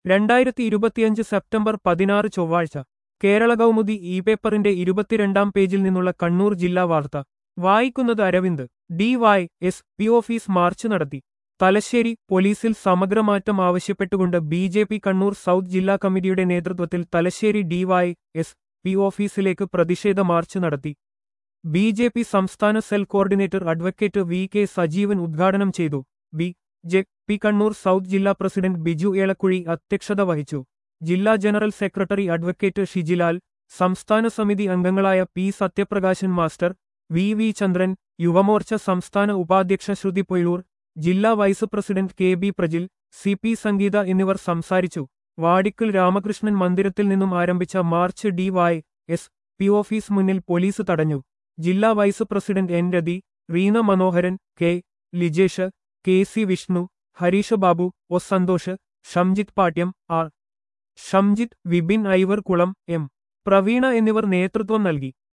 രണ്ടായിരത്തി ഇരുപത്തിയഞ്ച് സെപ്റ്റംബർ പതിനാറ് ചൊവ്വാഴ്ച കേരള കൗമുദി ഇ പേപ്പറിന്റെ ഇരുപത്തിരണ്ടാം പേജിൽ നിന്നുള്ള കണ്ണൂർ ജില്ലാ വാർത്ത വായിക്കുന്നത് Aravind D Y S P office march നടത്തി തലശ്ശേരി പോലീസിൽ സമഗ്രമാറ്റം ആവശ്യപ്പെട്ടുകൊണ്ട് B J P Kannur south ജില്ലാ കമ്മിറ്റിയുടെ നേതൃത്വത്തിൽ Thalassery D Y S P ഓഫീസിലേക്ക് പ്രതിഷേധ മാർച്ച് നടത്തി ബി ജെ പി സംസ്ഥാന cell coordinator advocate V K Sajeevan ഉദ്ഘാടനം ചെയ്തു B J P Kannur south ജില്ലാ പ്രസിഡന്റ് ബിജു ഏളക്കുഴി അധ്യക്ഷത വഹിച്ചു ജില്ലാ ജനറൽ സെക്രട്ടറി അഡ്വക്കേറ്റ് ഷിജിലാൽ സംസ്ഥാന സമിതി അംഗങ്ങളായ P Sathyaprakashan master V V Chandran Yuvamorcha സംസ്ഥാന ഉപാധ്യക്ഷ ശ്രുതി പൊയിലൂർ ജില്ലാ vice president K B Prajil C P Sangeetha എന്നിവർ സംസാരിച്ചു വാടിക്കൽ രാമകൃഷ്ണൻ മന്ദിരത്തിൽ നിന്നും ആരംഭിച്ച march D Y S P office മുന്നിൽ പോലീസ് തടഞ്ഞു ജില്ലാ vice president N Rathi Reena Manoharan K Lijesh K C Vishnu Harish Babu O Santhosh Shamjith Pattiam R Shamjith Vipin Aivarkulam M Praveena എന്നിവർ നേതൃത്വം നൽകി